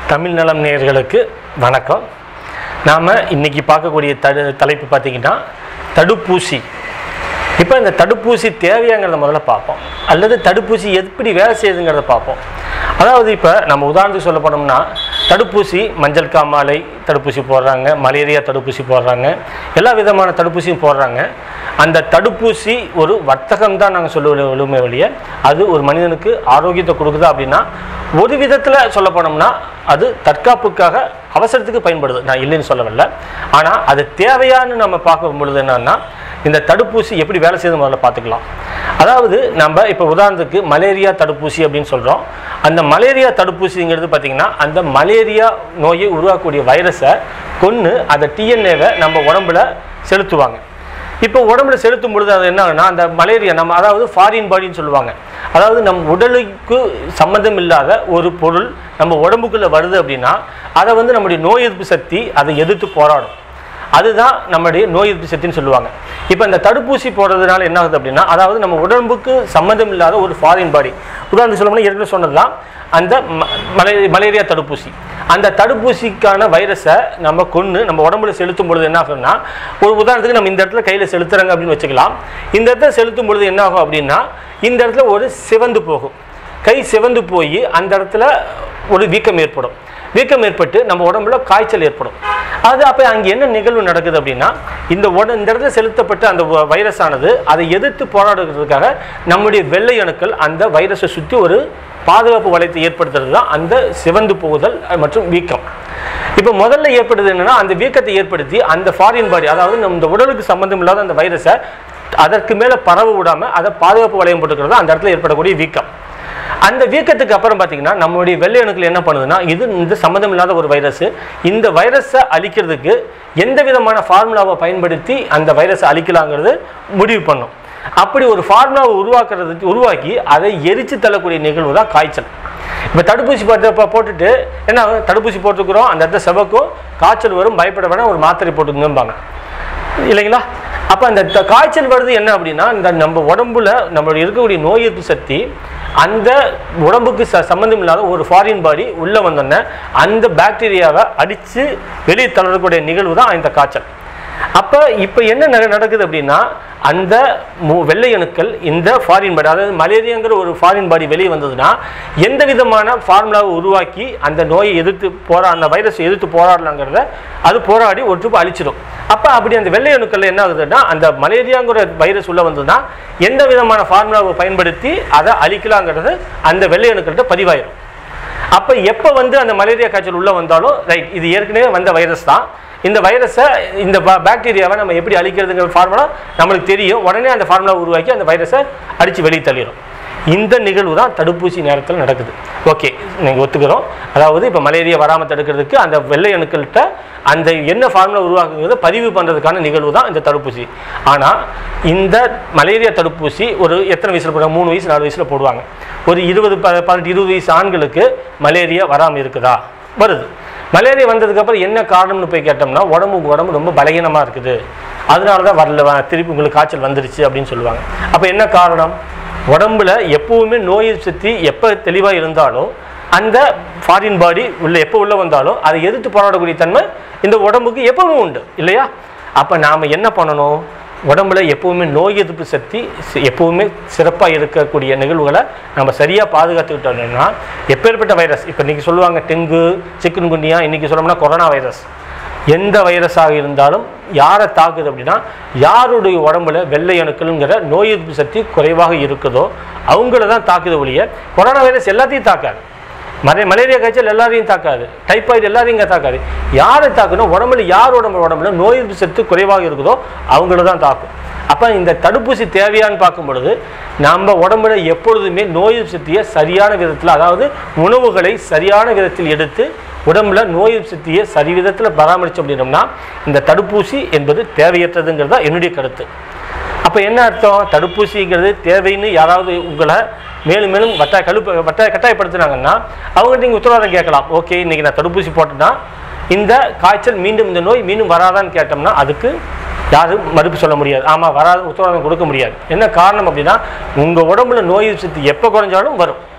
தமிழ் நலம் நேயர்களுக்கு வணக்கம் நாம் இன்னைக்கு பார்க்கக்கூடிய தடு தலைப்பு பார்த்திங்கன்னா தடுப்பூசி இப்போ இந்த தடுப்பூசி தேவையாங்கிறத முதல்ல பார்ப்போம் அல்லது தடுப்பூசி எப்படி வேலை செய்யுதுங்கிறத பார்ப்போம் அதாவது இப்போ நம்ம உதாரணத்துக்கு சொல்ல போனோம்னா தடுப்பூசி மஞ்சள் காமாலை தடுப்பூசி போடுறாங்க மலேரியா தடுப்பூசி போடுறாங்க எல்லா விதமான தடுப்பூசியும் போடுறாங்க அந்த தடுப்பூசி ஒரு வர்த்தகம் தான் நாங்கள் சொல்லுவோமே வழிய அது ஒரு மனிதனுக்கு ஆரோக்கியத்தை கொடுக்குதா அப்படின்னா ஒரு விதத்தில் சொல்ல போனோம்னா அது தற்காப்புக்காக அவசரத்துக்கு பயன்படுது நான் இல்லைன்னு சொல்லவில்லை ஆனால் அது தேவையான்னு நம்ம பார்க்கும் பொழுது என்னன்னா இந்த தடுப்பூசி எப்படி வேலை செய்யுது முதல்ல பார்த்துக்கலாம் அதாவது நம்ம இப்போ உதாரணத்துக்கு மலேரியா தடுப்பூசி அப்படின்னு சொல்கிறோம் அந்த மலேரியா தடுப்பூசிங்கிறது பார்த்திங்கன்னா அந்த மலேரியா நோயை உருவாக்கக்கூடிய வைரஸை கொன்று அந்த டிஎன்ஏவை நம்ம உடம்புல செலுத்துவாங்க இப்போ உடம்புல செலுத்தும் பொழுது அது என்ன ஆகுனா அந்த மலேரியா நம்ம அதாவது ஃபாரின் பாடின்னு சொல்லுவாங்க அதாவது நம் உடலுக்கு சம்மந்தம் இல்லாத ஒரு பொருள் நம்ம உடம்புக்குள்ளே வருது அப்படின்னா அதை வந்து நம்முடைய நோய் எதிர்ப்பு சக்தி அதை எதிர்த்து போராடும் அதுதான் நம்முடைய நோய் எதிர்ப்பு சக்தின்னு சொல்லுவாங்க இப்போ இந்த தடுப்பூசி போடுறதுனால என்ன ஆகுது அப்படின்னா அதாவது நம்ம உடம்புக்கு சம்மந்தம் இல்லாத ஒரு ஃபாரின் பாடி உதாரணத்துக்கு சொல்லணும்னா ஏற்கனவே சொன்னது தான் அந்த ம- மலே மலேரியா தடுப்பூசி அந்த தடுப்பூசிக்கான வைரஸை நம்ம கொன்று நம்ம உடம்புல செலுத்தும் பொழுது என்ன ஆகும்னா ஒரு உதாரணத்துக்கு நம்ம இந்த இடத்துல கையில் செலுத்துறாங்க அப்படின்னு வச்சுக்கலாம் இந்த இடத்துல செலுத்தும் பொழுது என்ன ஆகும் அப்படின்னா இந்த இடத்துல ஒரு சிவந்து போகும் கை சிவந்து போய் அந்த இடத்துல ஒரு வீக்கம் ஏற்படும் வீக்கம் ஏற்பட்டு நம்ம உடம்புல காய்ச்சல் ஏற்படும் அது அப்போ அங்கே என்ன நிகழ்வு நடக்குது அப்படின்னா இந்த உட இந்த இடத்துல செலுத்தப்பட்ட அந்த வ- வைரஸ் ஆனது அதை எதிர்த்து போராடுறதுக்காக நம்முடைய வெள்ளை அணுக்கள் அந்த வைரஸை சுற்றி ஒரு பாதுகாப்பு வளையத்தை ஏற்படுத்துறது தான் அந்த சிவந்து போகுதல் அஹ், மற்றும் வீக்கம் இப்போ முதல்ல ஏற்படுது என்னன்னா அந்த வீக்கத்தை ஏற்படுத்தி அந்த ஃபாரின் பாடி அதாவது நம்ம இந்த உடலுக்கு சம்பந்தம் இல்லாத அந்த வைரஸை அதற்கு மேலே பரவ விடாம அதை பாதுகாப்பு வளையம் போட்டுக்கிறது தான் அந்த இடத்துல ஏற்படக்கூடிய வீக்கம் அந்த வீக்கத்துக்கு அப்புறம் பார்த்தீங்கன்னா நம்மளுடைய வெள்ளை அணுக்கள் என்ன பண்ணுதுன்னா இது இந்த சம்மந்தம் இல்லாத ஒரு வைரஸ் இந்த வைரஸை அழிக்கிறதுக்கு எந்த விதமான ஃபார்முலாவை பயன்படுத்தி அந்த வைரஸை அழிக்கலாங்கிறது முடிவு பண்ணும் அப்படி ஒரு ஃபார்முலாவை உருவாக்குறதுக்கு உருவாக்கி அதை எரிச்சு தள்ளக்கூடிய நிகழ்வு தான் காய்ச்சல் இப்போ தடுப்பூசி போட்டு இப்போ போட்டுட்டு என்ன ஆகும்? தடுப்பூசி போட்டுக்கிறோம் அந்த இடத்துல செவக்கும் காய்ச்சல் வரும் பயப்பட வேணாம் ஒரு மாத்திரை போட்டுக்கங்கம்பாங்க இல்லைங்களா அப்போ அந்த த- காய்ச்சல் வருது என்ன அப்படின்னா இந்த நம்ம உடம்புல நம்மளுடைய இருக்கக்கூடிய நோய் எதிர்ப்பு சக்தி அந்த உடம்புக்கு ச சம்மந்தம் இல்லாத ஒரு ஃபாரின் பாடி உள்ளே வந்தோடனே அந்த பாக்டீரியாவை அடித்து வெளியே தள்ளக்கூடிய நிகழ்வு தான் இந்த காய்ச்சல் அப்போ இப்போ என்ன நட- நடக்குது அப்படின்னா அந்த மு- வெள்ளை அணுக்கள் இந்த ஃபாரின் பாடி அதாவது மலேரியாங்கிற ஒரு ஃபாரின் பாடி வெளியே வந்ததுன்னா எந்த விதமான ஃபார்முலாவை உருவாக்கி அந்த நோயை எதிர்த்து போரா அந்த வைரஸை எதிர்த்து போராடலாங்கிறத அது போராடி ஒரு ட்ரிப் அழிச்சிடும் அப்போ அப்படி அந்த வெள்ளை அணுக்கள் என்ன ஆகுதுன்னா அந்த மலேரியாங்கிற வைரஸ் உள்ள வந்ததுன்னா எந்த விதமான ஃபார்முலாவை பயன்படுத்தி அதை அழிக்கலாங்கிறது அந்த வெள்ளை அணுக்கள்கிட்ட பதிவாயிரும் அப்போ எப்போ வந்து அந்த மலேரியா காய்ச்சல் உள்ளே வந்தாலும் ரைட் இது ஏற்கனவே வந்த வைரஸ் தான் இந்த வைரஸை இந்த பா- பாக்டீரியாவை நம்ம எப்படி அழிக்கிறதுங்கிற ஃபார்முலா நம்மளுக்கு தெரியும் உடனே அந்த ஃபார்முலா உருவாக்கி அந்த வைரஸை அடித்து வெளியே தள்ளிடும் இந்த நிகழ்வு தான் தடுப்பூசி நேரத்தில் நடக்குது ஓகே நீங்கள் ஒத்துக்கிறோம் அதாவது இப்போ மலேரியா வராமல் தடுக்கிறதுக்கு அந்த வெள்ளை அணுக்கள்கிட்ட அந்த என்ன ஃபார்முலா உருவாக்குங்கிறத பதிவு பண்ணுறதுக்கான நிகழ்வு தான் இந்த தடுப்பூசி ஆனால் இந்த மலேரியா தடுப்பூசி ஒரு எத்தனை வயசில் போடுறாங்க மூணு வயசு நாலு வயசில் போடுவாங்க ஒரு இருபது ப பதினெட்டு இருபது வயசு ஆண்களுக்கு மலேரியா வராமல் இருக்குதா வருது மலேரியா வந்ததுக்கப்புறம் என்ன காரணம்னு போய் கேட்டோம்னா உடம்புக்கு உடம்பு ரொம்ப பலகீனமாக இருக்குது அதனால தான் வரல வ- திருப்பி உங்களுக்கு காய்ச்சல் வந்துருச்சு அப்படின்னு சொல்லுவாங்க அப்போ என்ன காரணம் உடம்புல எப்பவுமே நோய் எதிர்ப்பு சக்தி எப்போ தெளிவாக இருந்தாலும் அந்த ஃபாரின் பாடி உள்ள எப்போ உள்ளே வந்தாலும் அதை எதிர்த்து போராடக்கூடிய தன்மை இந்த உடம்புக்கு எப்பவும் உண்டு இல்லையா அப்போ நாம் என்ன பண்ணணும் உடம்புல எப்பவுமே நோய் எதிர்ப்பு சக்தி சி- எப்பவுமே சிறப்பாக இருக்கக்கூடிய நிகழ்வுகளை நம்ம சரியாக பாதுகாத்துக்கிட்டோம்னா எப்பேற்பட்ட வைரஸ் இப்போ இன்றைக்கி சொல்லுவாங்க டெங்கு சிக்கன் குண்டியா இன்றைக்கி சொல்லணும்னா கொரோனா வைரஸ் எந்த வைரஸாக இருந்தாலும் யாரை தாக்குது அப்படின்னா யாருடைய உடம்புல வெள்ளை அணுக்கள்ங்கிற நோய் எதிர்ப்பு சக்தி குறைவாக இருக்குதோ அவங்கள தான் தாக்குது ஒழிய கொரோனா வைரஸ் எல்லாத்தையும் தாக்காது மலே மலேரியா காய்ச்சல் எல்லாரையும் தாக்காது டைபாய்டு எல்லாரையும் இங்கே தாக்காது யாரை தாக்கணும் உடம்புல யார் உடம்பு உடம்புல நோய் எதிர்ப்பு சக்தி குறைவாக இருக்குதோ அவங்கள தான் தாக்கும் அப்போ இந்த தடுப்பூசி தேவையான்னு பார்க்கும் பொழுது நம்ம உடம்புல எப்பொழுதுமே நோய் எதிர்ப்பு சக்தியை சரியான விதத்தில் அதாவது உணவுகளை சரியான விதத்தில் எடுத்து உடம்புல நோய் எதிர்ப்பு சக்தியை சரி விதத்தில் பராமரித்தோம் அப்படின்னோம்னா இந்த தடுப்பூசி என்பது தேவையற்றதுங்கிறது தான் என்னுடைய கருத்து அப்போ என்ன அர்த்தம் தடுப்பூசிங்கிறது தேவைன்னு யாராவது உங்களை மேலும் மேலும் வட்டாய கழுப்பு வட்டாய கட்டாயப்படுத்துனாங்கன்னா அவங்க நீங்கள் உத்தரவாதம் கேட்கலாம் ஓகே இன்னைக்கு நான் தடுப்பூசி போட்டேன்னா இந்த காய்ச்சல் மீண்டும் இந்த நோய் மீண்டும் வராதான்னு கேட்டோம்னா அதுக்கு யாரும் மறுப்பு சொல்ல முடியாது ஆமாம் வராது உத்தரவாதம் கொடுக்க முடியாது என்ன காரணம் அப்படின்னா உங்கள் உடம்புல நோய் எதிர்ப்பு சக்தி எப்போ குறைஞ்சாலும் வரும்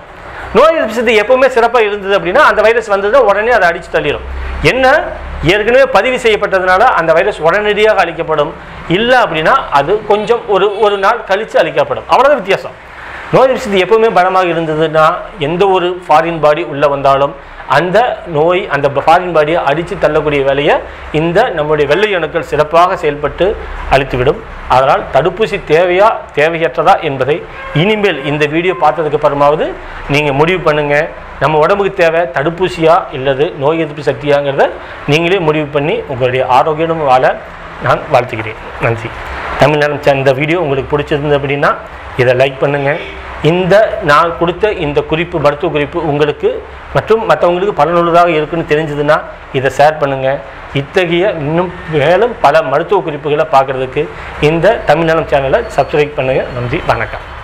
நோய் எதிர்ப்பு சக்தி எப்பவுமே சிறப்பாக இருந்தது அப்படின்னா அந்த வைரஸ் வந்ததுன்னா உடனே அதை அடிச்சு தள்ளிடும் என்ன ஏற்கனவே பதிவு செய்யப்பட்டதுனால அந்த வைரஸ் உடனடியாக அழிக்கப்படும் இல்லை அப்படின்னா அது கொஞ்சம் ஒரு ஒரு நாள் கழித்து அழிக்கப்படும் அவ்வளோதான் வித்தியாசம் நோய் எதிர்ப்பு சக்தி எப்பவுமே பலமாக இருந்ததுன்னா எந்த ஒரு ஃபாரின் பாடி உள்ளே வந்தாலும் அந்த நோய் அந்த ஃபாரின் பாடியை அடித்து தள்ளக்கூடிய வேலையை இந்த நம்முடைய வெள்ளை அணுக்கள் சிறப்பாக செயல்பட்டு அழித்துவிடும் அதனால் தடுப்பூசி தேவையா தேவையற்றதா என்பதை இனிமேல் இந்த வீடியோ பார்த்ததுக்கு அப்புறமாவது நீங்கள் முடிவு பண்ணுங்கள் நம்ம உடம்புக்கு தேவை தடுப்பூசியா இல்லது நோய் எதிர்ப்பு சக்தியாங்கிறத நீங்களே முடிவு பண்ணி உங்களுடைய ஆரோக்கியமும் வாழ நான் வாழ்த்துகிறேன் நன்றி தமிழ் நலம் சேனல் இந்த வீடியோ உங்களுக்கு பிடிச்சிருந்தது அப்படின்னா இதை லைக் பண்ணுங்கள் இந்த நான் கொடுத்த இந்த குறிப்பு மருத்துவ குறிப்பு உங்களுக்கு மற்றும் மற்றவங்களுக்கு பலனுள்ளதாக இருக்குன்னு தெரிஞ்சதுன்னா இதை ஷேர் பண்ணுங்கள் இத்தகைய இன்னும் மேலும் பல மருத்துவ குறிப்புகளை பார்க்குறதுக்கு இந்த தமிழ் நலம் சேனலை சப்ஸ்கிரைப் பண்ணுங்கள் நன்றி வணக்கம்